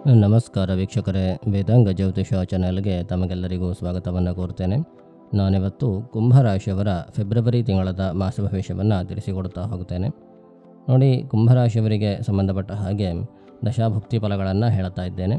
ನಮಸ್ಕಾರ ವೀಕ್ಷಕರೇ ವೇದಾಂಗ ಜ್ಯೋತಿಷ ಚಾನೆಲ್ಗೆ ತಮಗೆಲ್ಲರಿಗೂ ಸ್ವಾಗತವನ್ನು ಕೋರ್ತೇನೆ ನಾನಿವತ್ತು ಕುಂಭರಾಶಿಯವರ ಫೆಬ್ರವರಿ ತಿಂಗಳದ ಮಾಸ ಭವಿಷ್ಯವನ್ನು ತಿಳಿಸಿಕೊಡ್ತಾ ಹೋಗ್ತೇನೆ ನೋಡಿ ಕುಂಭರಾಶಿಯವರಿಗೆ ಸಂಬಂಧಪಟ್ಟ ಹಾಗೆ ದಶಾಭುಕ್ತಿ ಫಲಗಳನ್ನು ಹೇಳ್ತಾ ಇದ್ದೇನೆ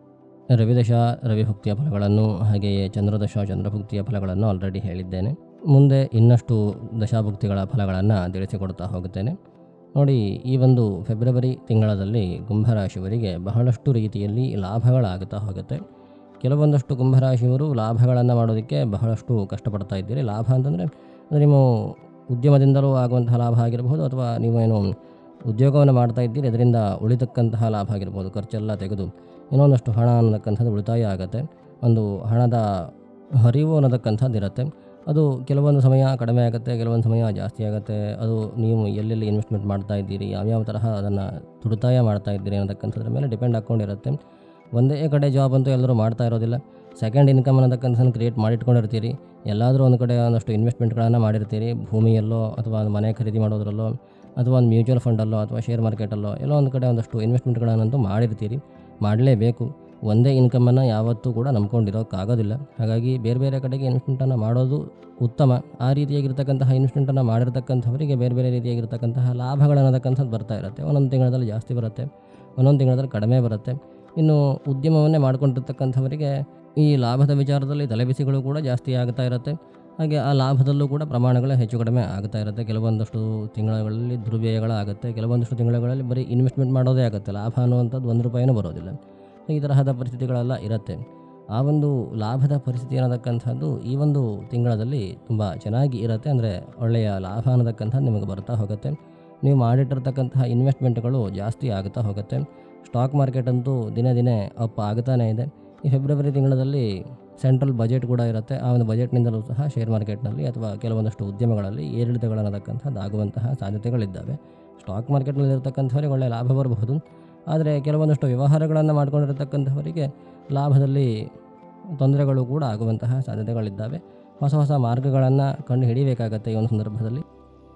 ರವಿದಶ ರವಿಭುಕ್ತಿಯ ಫಲಗಳನ್ನು ಹಾಗೆಯೇ ಚಂದ್ರದಶ ಚಂದ್ರಭುಕ್ತಿಯ ಫಲಗಳನ್ನು ಆಲ್ರೆಡಿ ಹೇಳಿದ್ದೇನೆ ಮುಂದೆ ಇನ್ನಷ್ಟು ದಶಾಭುಕ್ತಿಗಳ ಫಲಗಳನ್ನು ತಿಳಿಸಿಕೊಡ್ತಾ ಹೋಗುತ್ತೇನೆ ನೋಡಿ ಈ ಒಂದು ಫೆಬ್ರವರಿ ತಿಂಗಳಲ್ಲಿ ಕುಂಭರಾಶಿಯವರಿಗೆ ಬಹಳಷ್ಟು ರೀತಿಯಲ್ಲಿ ಲಾಭಗಳಾಗುತ್ತಾ ಹೋಗುತ್ತೆ ಕೆಲವೊಂದಷ್ಟು ಕುಂಭರಾಶಿಯವರು ಲಾಭಗಳನ್ನು ಮಾಡೋದಕ್ಕೆ ಬಹಳಷ್ಟು ಕಷ್ಟಪಡ್ತಾ ಇದ್ದೀರಿ ಲಾಭ ಅಂತಂದರೆ ನೀವು ಉದ್ಯಮದಿಂದಲೂ ಆಗುವಂತಹ ಲಾಭ ಆಗಿರಬಹುದು ಅಥವಾ ನೀವು ಏನು ಉದ್ಯೋಗವನ್ನು ಮಾಡ್ತಾ ಇದ್ದೀರಿ ಅದರಿಂದ ಉಳಿತಕ್ಕಂತಹ ಲಾಭ ಆಗಿರ್ಬೋದು ಖರ್ಚೆಲ್ಲ ತೆಗೆದು ಇನ್ನೊಂದಷ್ಟು ಹಣ ಅನ್ನತಕ್ಕಂಥದ್ದು ಉಳಿತಾಯ ಆಗುತ್ತೆ ಒಂದು ಹಣದ ಹರಿವು ಅನ್ನತಕ್ಕಂಥದ್ದು ಇರುತ್ತೆ ಅದು ಕೆಲವೊಂದು ಸಮಯ ಕಡಿಮೆ ಆಗುತ್ತೆ ಕೆಲವೊಂದು ಸಮಯ ಜಾಸ್ತಿ ಆಗುತ್ತೆ ಅದು ನೀವು ಎಲ್ಲೆಲ್ಲಿ ಇನ್ವೆಸ್ಟ್ಮೆಂಟ್ ಮಾಡ್ತಾ ಇದ್ದೀರಿ ಯಾವ್ಯಾವ ತರಹ ಅದನ್ನು ದುಡಿತಾಯ ಮಾಡ್ತಾ ಇದ್ದೀರಿ ಅನ್ನತಕ್ಕಂಥದ್ರ ಮೇಲೆ ಡಿಪೆಂಡ್ ಹಾಕ್ಕೊಂಡಿರುತ್ತೆ ಒಂದೇ ಕಡೆ ಜಾಬ್ ಅಂತೂ ಎಲ್ಲರೂ ಮಾಡ್ತಾ ಇರೋದಿಲ್ಲ ಸೆಕೆಂಡ್ ಇನ್ಕಮ್ ಅನ್ನತಕ್ಕಂಥದ್ದನ್ನು ಕ್ರಿಯೇಟ್ ಮಾಡಿಟ್ಕೊಂಡಿರ್ತೀರಿ ಎಲ್ಲಾದರೂ ಒಂದು ಕಡೆ ಒಂದಷ್ಟು ಇನ್ವೆಸ್ಟ್ಮೆಂಟ್ಗಳನ್ನು ಮಾಡಿರ್ತೀರಿ ಭೂಮಿಯಲ್ಲೋ ಅಥವಾ ಒಂದು ಮನೆ ಖರೀದಿ ಮಾಡೋದ್ರಲ್ಲೋ ಅಥವಾ ಒಂದು ಮ್ಯೂಚುವಲ್ ಫಂಡಲ್ಲೋ ಅಥವಾ ಶೇರ್ ಮಾರ್ಕೆಟಲ್ಲೋ ಎಲ್ಲೋ ಒಂದು ಕಡೆ ಒಂದಷ್ಟು ಇನ್ವೆಸ್ಟ್ಮೆಂಟ್ಗಳನ್ನಂತೂ ಮಾಡಿರ್ತೀರಿ ಮಾಡಲೇಬೇಕು ಒಂದೇ ಇನ್ಕಮನ್ನು ಯಾವತ್ತೂ ಕೂಡ ನಂಬ್ಕೊಂಡಿರೋಕ್ಕಾಗೋದಿಲ್ಲ ಹಾಗಾಗಿ ಬೇರೆ ಬೇರೆ ಕಡೆಗೆ ಇನ್ವೆಸ್ಟ್ಮೆಂಟನ್ನು ಮಾಡೋದು ಉತ್ತಮ ಆ ರೀತಿಯಾಗಿರ್ತಕ್ಕಂತಹ ಇನ್ವೆಸ್ಟ್ಮೆಂಟನ್ನು ಮಾಡಿರ್ತಕ್ಕಂಥವರಿಗೆ ಬೇರೆ ಬೇರೆ ರೀತಿಯಾಗಿರ್ತಕ್ಕಂತಹ ಲಾಭಗಳನ್ನತಕ್ಕಂಥದ್ದು ಬರ್ತಾ ಇರುತ್ತೆ ಒಂದೊಂದು ತಿಂಗಳಲ್ಲಿ ಜಾಸ್ತಿ ಬರುತ್ತೆ ಒಂದೊಂದು ತಿಂಗಳಲ್ಲಿ ಕಡಿಮೆ ಬರುತ್ತೆ ಇನ್ನು ಉದ್ಯಮವನ್ನೇ ಮಾಡ್ಕೊಂಡಿರ್ತಕ್ಕಂಥವರಿಗೆ ಈ ಲಾಭದ ವಿಚಾರದಲ್ಲಿ ತಲೆಬಿಸಿಗಳು ಕೂಡ ಜಾಸ್ತಿ ಆಗ್ತಾ ಇರುತ್ತೆ ಹಾಗೆ ಆ ಲಾಭದಲ್ಲೂ ಕೂಡ ಪ್ರಮಾಣಗಳು ಹೆಚ್ಚು ಕಡಿಮೆ ಆಗ್ತಾ ಇರುತ್ತೆ ಕೆಲವೊಂದಷ್ಟು ತಿಂಗಳಲ್ಲಿ ದುರ್ವ್ಯಯಗಳಾಗುತ್ತೆ ಕೆಲವೊಂದಷ್ಟು ತಿಂಗಳಲ್ಲಿ ಬರೀ ಇನ್ವೆಸ್ಟ್ಮೆಂಟ್ ಮಾಡೋದೇ ಆಗುತ್ತೆ ಲಾಭ ಅನ್ನುವಂಥದ್ದು ಒಂದು ರೂಪಾಯಿನೂ ಬರೋದಿಲ್ಲ ಈ ತರಹದ ಪರಿಸ್ಥಿತಿಗಳೆಲ್ಲ ಇರುತ್ತೆ ಆ ಒಂದು ಲಾಭದ ಪರಿಸ್ಥಿತಿ ಅನ್ನತಕ್ಕಂಥದ್ದು ಈ ಒಂದು ತಿಂಗಳಲ್ಲಿ ತುಂಬ ಚೆನ್ನಾಗಿ ಇರುತ್ತೆ ಅಂದರೆ ಒಳ್ಳೆಯ ಲಾಭ ಅನ್ನತಕ್ಕಂಥದ್ದು ನಿಮಗೆ ಬರ್ತಾ ಹೋಗುತ್ತೆ ನೀವು ಮಾಡಿಟ್ಟಿರ್ತಕ್ಕಂತಹ ಇನ್ವೆಸ್ಟ್ಮೆಂಟ್ಗಳು ಜಾಸ್ತಿ ಆಗುತ್ತಾ ಹೋಗುತ್ತೆ ಸ್ಟಾಕ್ ಮಾರ್ಕೆಟ್ ಅಂತೂ ದಿನೇ ದಿನೇ ಅಪ್ ಆಗ್ತಾನೇ ಇದೆ ಈ ಫೆಬ್ರವರಿ ತಿಂಗಳಲ್ಲಿ ಸೆಂಟ್ರಲ್ ಬಜೆಟ್ ಕೂಡ ಇರುತ್ತೆ ಆ ಒಂದು ಬಜೆಟ್ನಿಂದಲೂ ಸಹ ಶೇರ್ ಮಾರ್ಕೆಟ್ನಲ್ಲಿ ಅಥವಾ ಕೆಲವೊಂದಷ್ಟು ಉದ್ಯಮಗಳಲ್ಲಿ ಏರಿಳಿತಗಳನ್ನತಕ್ಕಂಥದ್ದು ಆಗುವಂತಹ ಸಾಧ್ಯತೆಗಳಿದ್ದಾವೆ ಸ್ಟಾಕ್ ಮಾರ್ಕೆಟ್ನಲ್ಲಿ ಇರತಕ್ಕಂಥವರಿಗೆ ಒಳ್ಳೆಯ ಲಾಭ ಬರಬಹುದು ಆದರೆ ಕೆಲವೊಂದಷ್ಟು ವ್ಯವಹಾರಗಳನ್ನು ಮಾಡ್ಕೊಂಡಿರತಕ್ಕಂಥವರಿಗೆ ಲಾಭದಲ್ಲಿ ತೊಂದರೆಗಳು ಕೂಡ ಆಗುವಂತಹ ಸಾಧ್ಯತೆಗಳಿದ್ದಾವೆ ಹೊಸ ಹೊಸ ಮಾರ್ಗಗಳನ್ನು ಕಂಡು ಹಿಡಿಬೇಕಾಗತ್ತೆ ಈ ಒಂದು ಸಂದರ್ಭದಲ್ಲಿ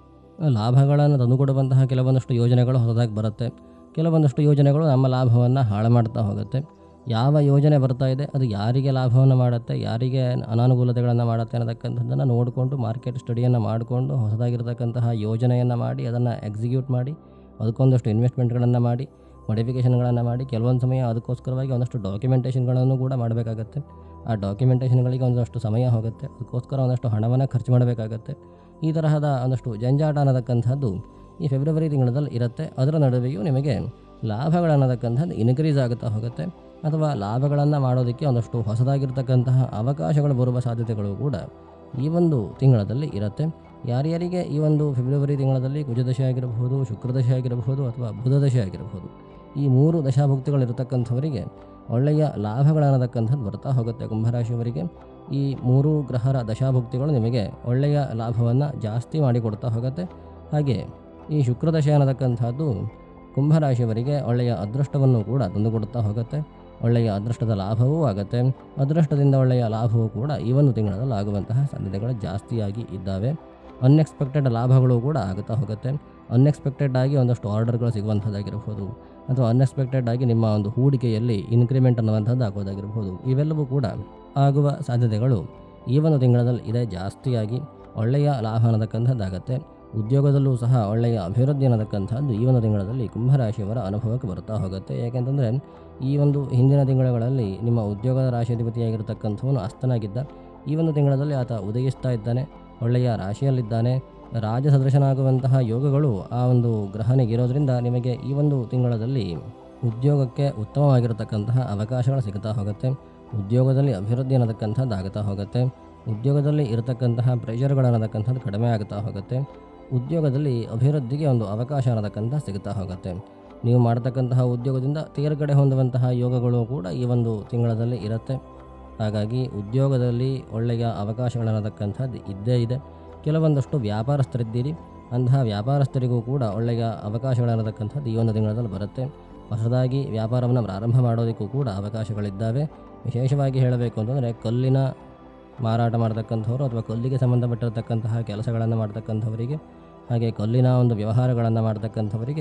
ಲಾಭಗಳನ್ನು ತಂದುಕೊಡುವಂತಹ ಕೆಲವೊಂದಷ್ಟು ಯೋಜನೆಗಳು ಹೊಸದಾಗಿ ಬರುತ್ತೆ ಕೆಲವೊಂದಷ್ಟು ಯೋಜನೆಗಳು ನಮ್ಮ ಲಾಭವನ್ನು ಹಾಳು ಮಾಡ್ತಾ ಹೋಗುತ್ತೆ ಯಾವ ಯೋಜನೆ ಬರ್ತಾ ಇದೆ ಅದು ಯಾರಿಗೆ ಲಾಭವನ್ನು ಮಾಡುತ್ತೆ ಯಾರಿಗೆ ಅನಾನುಕೂಲತೆಗಳನ್ನು ಮಾಡುತ್ತೆ ಅನ್ನತಕ್ಕಂಥದ್ದನ್ನು ನೋಡಿಕೊಂಡು ಮಾರ್ಕೆಟ್ ಸ್ಟಡಿಯನ್ನು ಮಾಡಿಕೊಂಡು ಹೊಸದಾಗಿರ್ತಕ್ಕಂತಹ ಯೋಜನೆಯನ್ನು ಮಾಡಿ ಅದನ್ನು ಎಕ್ಸಿಕ್ಯೂಟ್ ಮಾಡಿ ಅದಕ್ಕೊಂದಷ್ಟು ಇನ್ವೆಸ್ಟ್ಮೆಂಟ್ಗಳನ್ನು ಮಾಡಿ ಮಾಡಿಫಿಕೇಷನ್ಗಳನ್ನು ಮಾಡಿ ಕೆಲವೊಂದು ಸಮಯ ಅದಕ್ಕೋಸ್ಕರವಾಗಿ ಒಂದಷ್ಟು ಡಾಕ್ಯುಮೆಂಟೇಷನ್ಗಳನ್ನು ಕೂಡ ಮಾಡಬೇಕಾಗತ್ತೆ ಆ ಡಾಕ್ಯುಮೆಂಟೇಷನ್ಗಳಿಗೆ ಒಂದಷ್ಟು ಸಮಯ ಹೋಗುತ್ತೆ ಅದಕ್ಕೋಸ್ಕರ ಒಂದಷ್ಟು ಹಣವನ್ನು ಖರ್ಚು ಮಾಡಬೇಕಾಗತ್ತೆ ಈ ತರಹದ ಒಂದಷ್ಟು ಜಂಜಾಟ ಅನ್ನತಕ್ಕಂಥದ್ದು ಈ ಫೆಬ್ರವರಿ ತಿಂಗಳಲ್ಲಿ ಇರುತ್ತೆ ಅದರ ನಡುವೆಯೂ ನಿಮಗೆ ಲಾಭಗಳನ್ನತಕ್ಕಂಥದ್ದು ಇನ್ಕ್ರೀಸ್ ಆಗುತ್ತಾ ಹೋಗುತ್ತೆ ಅಥವಾ ಲಾಭಗಳನ್ನು ಮಾಡೋದಕ್ಕೆ ಒಂದಷ್ಟು ಹೊಸದಾಗಿರ್ತಕ್ಕಂತಹ ಅವಕಾಶಗಳು ಬರುವ ಸಾಧ್ಯತೆಗಳು ಕೂಡ ಈ ಒಂದು ತಿಂಗಳಲ್ಲಿ ಇರುತ್ತೆ ಯಾರ್ಯಾರಿಗೆ ಈ ಒಂದು ಫೆಬ್ರವರಿ ತಿಂಗಳಲ್ಲಿ ಕುಜದಶೆ ಆಗಿರಬಹುದು ಶುಕ್ರದಶೆ ಆಗಿರಬಹುದು ಅಥವಾ ಬುಧದಶೆ ಆಗಿರಬಹುದು ಈ ಮೂರು ದಶಾಭುಕ್ತಿಗಳಿರತಕ್ಕಂಥವರಿಗೆ ಒಳ್ಳೆಯ ಲಾಭಗಳನ್ನತಕ್ಕಂಥದ್ದು ಬರ್ತಾ ಹೋಗುತ್ತೆ ಕುಂಭರಾಶಿಯವರಿಗೆ ಈ ಮೂರು ಗ್ರಹರ ದಶಾಭುಕ್ತಿಗಳು ನಿಮಗೆ ಒಳ್ಳೆಯ ಲಾಭವನ್ನು ಜಾಸ್ತಿ ಮಾಡಿಕೊಡ್ತಾ ಹೋಗುತ್ತೆ ಹಾಗೆ ಈ ಶುಕ್ರದಶೆ ಅನ್ನತಕ್ಕಂಥದ್ದು ಕುಂಭರಾಶಿಯವರಿಗೆ ಒಳ್ಳೆಯ ಅದೃಷ್ಟವನ್ನು ಕೂಡ ತಂದುಕೊಡುತ್ತಾ ಹೋಗುತ್ತೆ ಒಳ್ಳೆಯ ಅದೃಷ್ಟದ ಲಾಭವೂ ಆಗುತ್ತೆ ಅದೃಷ್ಟದಿಂದ ಒಳ್ಳೆಯ ಲಾಭವೂ ಕೂಡ ಈ ಒಂದು ತಿಂಗಳಲ್ಲಿ ಆಗುವಂತಹ ಸಾಧ್ಯತೆಗಳು ಜಾಸ್ತಿಯಾಗಿ ಇದ್ದಾವೆ ಅನ್ಎಕ್ಸ್ಪೆಕ್ಟೆಡ್ ಲಾಭಗಳು ಕೂಡ ಆಗುತ್ತಾ ಹೋಗುತ್ತೆ ಅನ್ಎಕ್ಸ್ಪೆಕ್ಟೆಡ್ ಆಗಿ ಒಂದಷ್ಟು ಆರ್ಡರ್ಗಳು ಸಿಗುವಂಥದ್ದಾಗಿರ್ಬೋದು ಅಥವಾ ಅನ್ಎಕ್ಸ್ಪೆಕ್ಟೆಡ್ ಆಗಿ ನಿಮ್ಮ ಒಂದು ಹೂಡಿಕೆಯಲ್ಲಿ ಇನ್ಕ್ರಿಮೆಂಟ್ ಅನ್ನುವಂಥದ್ದು ಆಗೋದಾಗಿರ್ಬೋದು ಇವೆಲ್ಲವೂ ಕೂಡ ಆಗುವ ಸಾಧ್ಯತೆಗಳು ಈ ಒಂದು ತಿಂಗಳಲ್ಲಿ ಇದೆ ಜಾಸ್ತಿಯಾಗಿ ಒಳ್ಳೆಯ ಲಾಭ ಅನ್ನತಕ್ಕಂಥದ್ದಾಗತ್ತೆ ಉದ್ಯೋಗದಲ್ಲೂ ಸಹ ಒಳ್ಳೆಯ ಅಭಿವೃದ್ಧಿ ಅನ್ನತಕ್ಕಂಥದ್ದು ಈ ಒಂದು ತಿಂಗಳಲ್ಲಿ ಕುಂಭರಾಶಿಯವರ ಅನುಭವಕ್ಕೆ ಬರ್ತಾ ಹೋಗುತ್ತೆ ಯಾಕೆಂತಂದರೆ ಈ ಒಂದು ಹಿಂದಿನ ತಿಂಗಳುಗಳಲ್ಲಿ ನಿಮ್ಮ ಉದ್ಯೋಗದ ರಾಶಿಯಾಧಿಪತಿಯಾಗಿರ್ತಕ್ಕಂಥವನು ಅಸ್ತನಾಗಿದ್ದ ಈ ಒಂದು ತಿಂಗಳಲ್ಲಿ ಆತ ಉದಯಿಸ್ತಾ ಇದ್ದಾನೆ ಒಳ್ಳೆಯ ರಾಶಿಯಲ್ಲಿದ್ದಾನೆ ರಾಜ ಸದೃಶನಾಗುವಂತಹ ಯೋಗಗಳು ಆ ಒಂದು ಗ್ರಹನಿಗಿರೋದ್ರಿಂದ ನಿಮಗೆ ಈ ಒಂದು ತಿಂಗಳಲ್ಲಿ ಉದ್ಯೋಗಕ್ಕೆ ಉತ್ತಮವಾಗಿರತಕ್ಕಂತಹ ಅವಕಾಶಗಳು ಸಿಗ್ತಾ ಹೋಗುತ್ತೆ ಉದ್ಯೋಗದಲ್ಲಿ ಅಭಿವೃದ್ಧಿ ಅನ್ನತಕ್ಕಂಥದ್ದು ಆಗುತ್ತಾ ಹೋಗುತ್ತೆ ಉದ್ಯೋಗದಲ್ಲಿ ಇರತಕ್ಕಂತಹ ಪ್ರೆಷರ್ಗಳನ್ನತಕ್ಕಂಥದ್ದು ಕಡಿಮೆ ಆಗುತ್ತಾ ಹೋಗುತ್ತೆ ಉದ್ಯೋಗದಲ್ಲಿ ಅಭಿವೃದ್ಧಿಗೆ ಒಂದು ಅವಕಾಶ ಅನ್ನತಕ್ಕಂಥ ಸಿಗುತ್ತಾ ಹೋಗುತ್ತೆ ನೀವು ಮಾಡತಕ್ಕಂತಹ ಉದ್ಯೋಗದಿಂದ ತೇರ್ಗಡೆ ಹೊಂದುವಂತಹ ಯೋಗಗಳು ಕೂಡ ಈ ಒಂದು ತಿಂಗಳಲ್ಲಿ ಇರುತ್ತೆ ಹಾಗಾಗಿ ಉದ್ಯೋಗದಲ್ಲಿ ಒಳ್ಳೆಯ ಅವಕಾಶಗಳನ್ನತಕ್ಕಂಥದ್ದು ಇದ್ದೇ ಇದೆ ಕೆಲವೊಂದಷ್ಟು ವ್ಯಾಪಾರಸ್ಥರಿದ್ದೀರಿ ಅಂತಹ ವ್ಯಾಪಾರಸ್ಥರಿಗೂ ಕೂಡ ಒಳ್ಳೆಯ ಅವಕಾಶಗಳನ್ನತಕ್ಕಂಥದ್ದು ಈ ಒಂದು ತಿಂಗಳಲ್ಲಿ ಬರುತ್ತೆ ಹೊಸದಾಗಿ ವ್ಯಾಪಾರವನ್ನು ಪ್ರಾರಂಭ ಮಾಡೋದಕ್ಕೂ ಕೂಡ ಅವಕಾಶಗಳಿದ್ದಾವೆ ವಿಶೇಷವಾಗಿ ಹೇಳಬೇಕು ಅಂತಂದರೆ ಕಲ್ಲಿನ ಮಾರಾಟ ಮಾಡ್ತಕ್ಕಂಥವ್ರು ಅಥವಾ ಕಲ್ಲಿಗೆ ಸಂಬಂಧಪಟ್ಟಿರತಕ್ಕಂತಹ ಕೆಲಸಗಳನ್ನು ಮಾಡ್ತಕ್ಕಂಥವರಿಗೆ ಹಾಗೆ ಕಲ್ಲಿನ ಒಂದು ವ್ಯವಹಾರಗಳನ್ನು ಮಾಡ್ತಕ್ಕಂಥವರಿಗೆ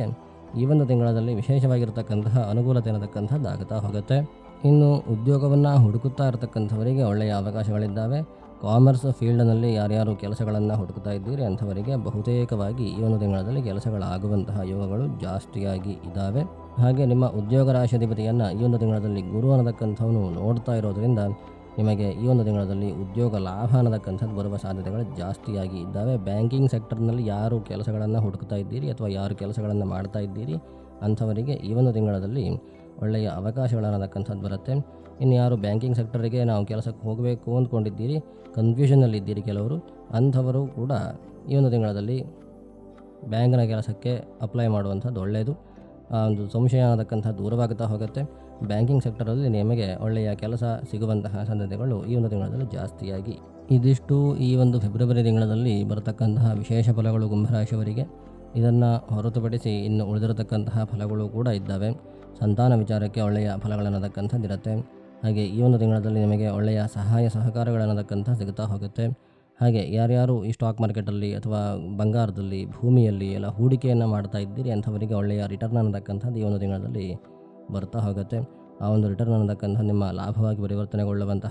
ಈ ಒಂದು ತಿಂಗಳಲ್ಲಿ ವಿಶೇಷವಾಗಿರ್ತಕ್ಕಂತಹ ಅನುಕೂಲತೆ ಅನ್ನತಕ್ಕಂಥದ್ದು ಆಗುತ್ತಾ ಹೋಗುತ್ತೆ ಇನ್ನು ಉದ್ಯೋಗವನ್ನು ಹುಡುಕುತ್ತಾ ಇರತಕ್ಕಂಥವರಿಗೆ ಒಳ್ಳೆಯ ಅವಕಾಶಗಳಿದ್ದಾವೆ ಕಾಮರ್ಸ್ ಫೀಲ್ಡ್ನಲ್ಲಿ ಯಾರ್ಯಾರು ಕೆಲಸಗಳನ್ನು ಹುಡುಕ್ತಾ ಇದ್ದೀರಿ ಅಂಥವರಿಗೆ ಬಹುತೇಕವಾಗಿ ಈ ಒಂದು ತಿಂಗಳಲ್ಲಿ ಕೆಲಸಗಳಾಗುವಂತಹ ಯೋಗಗಳು ಜಾಸ್ತಿಯಾಗಿ ಇದ್ದಾವೆ ಹಾಗೆ ನಿಮ್ಮ ಉದ್ಯೋಗ ರಾಶಿಧಿಪತಿಯನ್ನು ಈ ಒಂದು ತಿಂಗಳಲ್ಲಿ ಗುರು ಅನ್ನತಕ್ಕಂಥವನು ನೋಡ್ತಾ ಇರೋದ್ರಿಂದ ನಿಮಗೆ ಈ ಒಂದು ತಿಂಗಳಲ್ಲಿ ಉದ್ಯೋಗ ಲಾಭ ಅನ್ನತಕ್ಕಂಥದ್ದು ಬರುವ ಸಾಧ್ಯತೆಗಳು ಜಾಸ್ತಿಯಾಗಿ ಇದ್ದಾವೆ ಬ್ಯಾಂಕಿಂಗ್ ಸೆಕ್ಟರ್ನಲ್ಲಿ ಯಾರು ಕೆಲಸಗಳನ್ನು ಹುಡುಕ್ತಾ ಇದ್ದೀರಿ ಅಥವಾ ಯಾರು ಕೆಲಸಗಳನ್ನು ಮಾಡ್ತಾ ಇದ್ದೀರಿ ಅಂಥವರಿಗೆ ಈ ಒಂದು ತಿಂಗಳಲ್ಲಿ ಒಳ್ಳೆಯ ಅವಕಾಶಗಳನ್ನತಕ್ಕಂಥದ್ದು ಬರುತ್ತೆ ಇನ್ನು ಯಾರು ಬ್ಯಾಂಕಿಂಗ್ ಸೆಕ್ಟರಿಗೆ ನಾವು ಕೆಲಸಕ್ಕೆ ಹೋಗಬೇಕು ಅಂದ್ಕೊಂಡಿದ್ದೀರಿ ಕನ್ಫ್ಯೂಷನಲ್ಲಿದ್ದೀರಿ ಕೆಲವರು ಅಂಥವರು ಕೂಡ ಈ ಒಂದು ತಿಂಗಳಲ್ಲಿ ಬ್ಯಾಂಕ್ನ ಕೆಲಸಕ್ಕೆ ಅಪ್ಲೈ ಮಾಡುವಂಥದ್ದು ಒಳ್ಳೆಯದು ಆ ಒಂದು ಸಂಶಯ ಅನ್ನತಕ್ಕಂಥ ದೂರವಾಗುತ್ತಾ ಹೋಗುತ್ತೆ ಬ್ಯಾಂಕಿಂಗ್ ಸೆಕ್ಟರಲ್ಲಿ ನಿಮಗೆ ಒಳ್ಳೆಯ ಕೆಲಸ ಸಿಗುವಂತಹ ಸಾಧ್ಯತೆಗಳು ಈ ಒಂದು ತಿಂಗಳಲ್ಲಿ ಜಾಸ್ತಿಯಾಗಿ ಇದಿಷ್ಟು ಈ ಒಂದು ಫೆಬ್ರವರಿ ತಿಂಗಳಲ್ಲಿ ಬರತಕ್ಕಂತಹ ವಿಶೇಷ ಫಲಗಳು ಕುಂಭರಾಶಿಯವರಿಗೆ ಇದನ್ನು ಹೊರತುಪಡಿಸಿ ಇನ್ನು ಉಳಿದಿರತಕ್ಕಂತಹ ಫಲಗಳು ಕೂಡ ಇದ್ದಾವೆ ಸಂತಾನ ವಿಚಾರಕ್ಕೆ ಒಳ್ಳೆಯ ಫಲಗಳನ್ನತಕ್ಕಂಥದ್ದಿರುತ್ತೆ ಹಾಗೆ ಈ ಒಂದು ತಿಂಗಳಲ್ಲಿ ನಿಮಗೆ ಒಳ್ಳೆಯ ಸಹಾಯ ಸಹಕಾರಗಳನ್ನತಕ್ಕಂಥ ಸಿಗುತ್ತಾ ಹೋಗುತ್ತೆ ಹಾಗೆ ಯಾರ್ಯಾರು ಈ ಸ್ಟಾಕ್ ಮಾರ್ಕೆಟಲ್ಲಿ ಅಥವಾ ಬಂಗಾರದಲ್ಲಿ ಭೂಮಿಯಲ್ಲಿ ಎಲ್ಲ ಹೂಡಿಕೆಯನ್ನು ಮಾಡ್ತಾ ಇದ್ದೀರಿ ಅಂಥವರಿಗೆ ಒಳ್ಳೆಯ ರಿಟರ್ನ್ ಅನ್ನತಕ್ಕಂಥದ್ದು ಈ ಒಂದು ತಿಂಗಳಲ್ಲಿ ಬರ್ತಾ ಹೋಗುತ್ತೆ ಆ ಒಂದು ರಿಟರ್ನ್ ಅನ್ನತಕ್ಕಂಥ ನಿಮ್ಮ ಲಾಭವಾಗಿ ಪರಿವರ್ತನೆಗೊಳ್ಳುವಂತಹ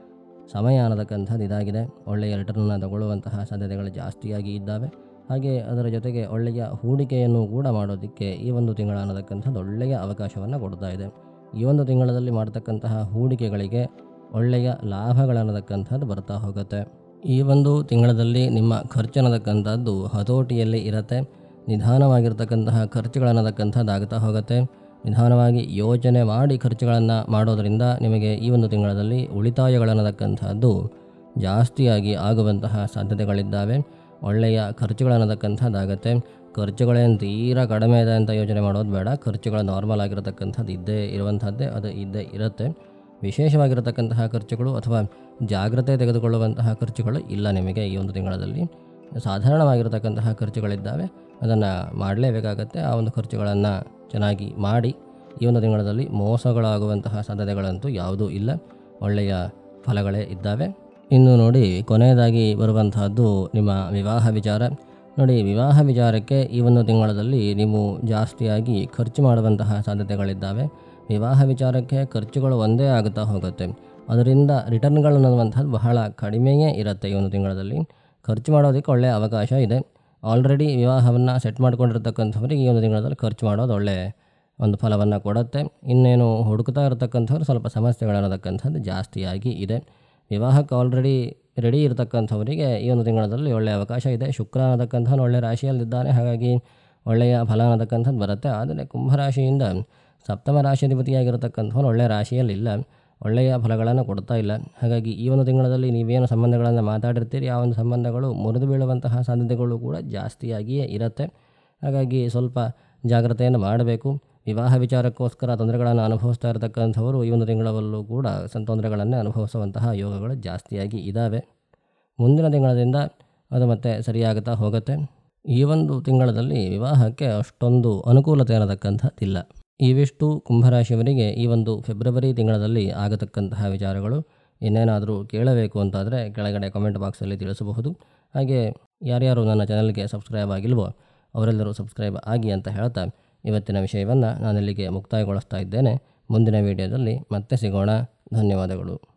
ಸಮಯ ಅನ್ನತಕ್ಕಂಥದ್ದು ಇದಾಗಿದೆ ಒಳ್ಳೆಯ ರಿಟರ್ನನ್ನು ತಗೊಳ್ಳುವಂತಹ ಸಾಧ್ಯತೆಗಳು ಜಾಸ್ತಿಯಾಗಿ ಇದ್ದಾವೆ ಹಾಗೆ ಅದರ ಜೊತೆಗೆ ಒಳ್ಳೆಯ ಹೂಡಿಕೆಯನ್ನು ಕೂಡ ಮಾಡೋದಕ್ಕೆ ಈ ಒಂದು ತಿಂಗಳ ಅನ್ನತಕ್ಕಂಥದ್ದು ಒಳ್ಳೆಯ ಅವಕಾಶವನ್ನು ಕೊಡ್ತಾ ಇದೆ ಈ ಒಂದು ತಿಂಗಳಲ್ಲಿ ಮಾಡ್ತಕ್ಕಂತಹ ಹೂಡಿಕೆಗಳಿಗೆ ಒಳ್ಳೆಯ ಲಾಭಗಳನ್ನತಕ್ಕಂಥದ್ದು ಬರ್ತಾ ಹೋಗುತ್ತೆ ಈ ಒಂದು ತಿಂಗಳಲ್ಲಿ ನಿಮ್ಮ ಖರ್ಚು ಅನ್ನತಕ್ಕಂಥದ್ದು ಹತೋಟಿಯಲ್ಲಿ ಇರುತ್ತೆ ನಿಧಾನವಾಗಿರ್ತಕ್ಕಂತಹ ಖರ್ಚುಗಳನ್ನತಕ್ಕಂಥದ್ದು ಆಗ್ತಾ ಹೋಗುತ್ತೆ ನಿಧಾನವಾಗಿ ಯೋಚನೆ ಮಾಡಿ ಖರ್ಚುಗಳನ್ನು ಮಾಡೋದರಿಂದ ನಿಮಗೆ ಈ ಒಂದು ತಿಂಗಳಲ್ಲಿ ಉಳಿತಾಯಗಳನ್ನತಕ್ಕಂಥದ್ದು ಜಾಸ್ತಿಯಾಗಿ ಆಗುವಂತಹ ಸಾಧ್ಯತೆಗಳಿದ್ದಾವೆ ಒಳ್ಳೆಯ ಖರ್ಚುಗಳನ್ನತಕ್ಕಂಥದ್ದಾಗತ್ತೆ ಖರ್ಚುಗಳೇನು ತೀರಾ ಕಡಿಮೆ ಇದೆ ಅಂತ ಯೋಚನೆ ಮಾಡೋದು ಬೇಡ ಖರ್ಚುಗಳು ನಾರ್ಮಲ್ ಆಗಿರತಕ್ಕಂಥದ್ದು ಇದ್ದೇ ಇರುವಂಥದ್ದೇ ಅದು ಇದ್ದೇ ಇರುತ್ತೆ ವಿಶೇಷವಾಗಿರತಕ್ಕಂತಹ ಖರ್ಚುಗಳು ಅಥವಾ ಜಾಗ್ರತೆ ತೆಗೆದುಕೊಳ್ಳುವಂತಹ ಖರ್ಚುಗಳು ಇಲ್ಲ ನಿಮಗೆ ಈ ಒಂದು ತಿಂಗಳಲ್ಲಿ ಸಾಧಾರಣವಾಗಿರತಕ್ಕಂತಹ ಖರ್ಚುಗಳಿದ್ದಾವೆ ಅದನ್ನು ಮಾಡಲೇಬೇಕಾಗತ್ತೆ ಆ ಒಂದು ಖರ್ಚುಗಳನ್ನು ಚೆನ್ನಾಗಿ ಮಾಡಿ ಈ ಒಂದು ತಿಂಗಳಲ್ಲಿ ಮೋಸಗಳಾಗುವಂತಹ ಸಾಧ್ಯತೆಗಳಂತೂ ಯಾವುದೂ ಇಲ್ಲ ಒಳ್ಳೆಯ ಫಲಗಳೇ ಇದ್ದಾವೆ ಇನ್ನು ನೋಡಿ ಕೊನೆಯದಾಗಿ ಬರುವಂತಹದ್ದು ನಿಮ್ಮ ವಿವಾಹ ವಿಚಾರ ನೋಡಿ ವಿವಾಹ ವಿಚಾರಕ್ಕೆ ಈ ಒಂದು ತಿಂಗಳಲ್ಲಿ ನೀವು ಜಾಸ್ತಿಯಾಗಿ ಖರ್ಚು ಮಾಡುವಂತಹ ಸಾಧ್ಯತೆಗಳಿದ್ದಾವೆ ವಿವಾಹ ವಿಚಾರಕ್ಕೆ ಖರ್ಚುಗಳು ಒಂದೇ ಆಗುತ್ತಾ ಹೋಗುತ್ತೆ ಅದರಿಂದ ರಿಟರ್ನ್ಗಳು ಅನ್ನುವಂಥದ್ದು ಬಹಳ ಕಡಿಮೆಯೇ ಇರುತ್ತೆ ಈ ಒಂದು ತಿಂಗಳಲ್ಲಿ ಖರ್ಚು ಮಾಡೋದಕ್ಕೆ ಒಳ್ಳೆಯ ಅವಕಾಶ ಇದೆ ಆಲ್ರೆಡಿ ವಿವಾಹವನ್ನು ಸೆಟ್ ಮಾಡ್ಕೊಂಡಿರ್ತಕ್ಕಂಥವ್ರಿಗೆ ಈ ಒಂದು ತಿಂಗಳಲ್ಲಿ ಖರ್ಚು ಮಾಡೋದು ಒಳ್ಳೆಯ ಒಂದು ಫಲವನ್ನು ಕೊಡುತ್ತೆ ಇನ್ನೇನು ಹುಡುಕ್ತಾ ಇರತಕ್ಕಂಥವ್ರು ಸ್ವಲ್ಪ ಸಮಸ್ಯೆಗಳನ್ನತಕ್ಕಂಥದ್ದು ಜಾಸ್ತಿಯಾಗಿ ಇದೆ ವಿವಾಹಕ್ಕೆ ಆಲ್ರೆಡಿ ರೆಡಿ ಇರತಕ್ಕಂಥವರಿಗೆ ಈ ಒಂದು ತಿಂಗಳಲ್ಲಿ ಒಳ್ಳೆಯ ಅವಕಾಶ ಇದೆ ಶುಕ್ರ ಅನ್ನತಕ್ಕಂಥವ್ನು ಒಳ್ಳೆಯ ರಾಶಿಯಲ್ಲಿದ್ದಾನೆ ಹಾಗಾಗಿ ಒಳ್ಳೆಯ ಫಲ ಅನ್ನತಕ್ಕಂಥದ್ದು ಬರುತ್ತೆ ಆದರೆ ಕುಂಭರಾಶಿಯಿಂದ ಸಪ್ತಮ ರಾಶಿಯಾಧಿಪತಿಯಾಗಿರತಕ್ಕಂಥವ್ನು ಒಳ್ಳೆಯ ರಾಶಿಯಲ್ಲಿಲ್ಲ ಒಳ್ಳೆಯ ಫಲಗಳನ್ನು ಕೊಡ್ತಾ ಇಲ್ಲ ಹಾಗಾಗಿ ಈ ಒಂದು ತಿಂಗಳಲ್ಲಿ ನೀವೇನು ಸಂಬಂಧಗಳನ್ನು ಮಾತಾಡಿರ್ತೀರಿ ಆ ಒಂದು ಸಂಬಂಧಗಳು ಮುರಿದು ಬೀಳುವಂತಹ ಸಾಧ್ಯತೆಗಳು ಕೂಡ ಜಾಸ್ತಿಯಾಗಿಯೇ ಇರುತ್ತೆ ಹಾಗಾಗಿ ಸ್ವಲ್ಪ ಜಾಗ್ರತೆಯನ್ನು ಮಾಡಬೇಕು ವಿವಾಹ ವಿಚಾರಕ್ಕೋಸ್ಕರ ತೊಂದರೆಗಳನ್ನು ಅನುಭವಿಸ್ತಾ ಇರತಕ್ಕಂಥವರು ಈ ಒಂದು ತಿಂಗಳಲ್ಲೂ ಕೂಡ ಸಂ ತೊಂದರೆಗಳನ್ನೇ ಅನುಭವಿಸುವಂತಹ ಯೋಗಗಳು ಜಾಸ್ತಿಯಾಗಿ ಇದ್ದಾವೆ ಮುಂದಿನ ತಿಂಗಳದಿಂದ ಅದು ಮತ್ತೆ ಸರಿಯಾಗುತ್ತಾ ಹೋಗುತ್ತೆ ಈ ಒಂದು ತಿಂಗಳಲ್ಲಿ ವಿವಾಹಕ್ಕೆ ಅಷ್ಟೊಂದು ಅನುಕೂಲತೆ ಅನ್ನತಕ್ಕಂಥದ್ದಿಲ್ಲ ಇವಿಷ್ಟು ಕುಂಭರಾಶಿಯವರಿಗೆ ಈ ಒಂದು ಫೆಬ್ರವರಿ ತಿಂಗಳಲ್ಲಿ ಆಗತಕ್ಕಂತಹ ವಿಚಾರಗಳು ಇನ್ನೇನಾದರೂ ಕೇಳಬೇಕು ಅಂತಾದರೆ ಕೆಳಗಡೆ ಕಾಮೆಂಟ್ ಬಾಕ್ಸಲ್ಲಿ ತಿಳಿಸಬಹುದು ಹಾಗೆ ಯಾರ್ಯಾರು ನನ್ನ ಚಾನಲ್ಗೆ ಸಬ್ಸ್ಕ್ರೈಬ್ ಆಗಿಲ್ವೋ ಅವರೆಲ್ಲರೂ ಸಬ್ಸ್ಕ್ರೈಬ್ ಆಗಿ ಅಂತ ಹೇಳ್ತಾ ಇವತ್ತಿನ ವಿಷಯವನ್ನು ನಾನಿಲ್ಲಿಗೆ ಮುಕ್ತಾಯಗೊಳಿಸ್ತಾ ಇದ್ದೇನೆ ಮುಂದಿನ ವಿಡಿಯೋದಲ್ಲಿ ಮತ್ತೆ ಸಿಗೋಣ ಧನ್ಯವಾದಗಳು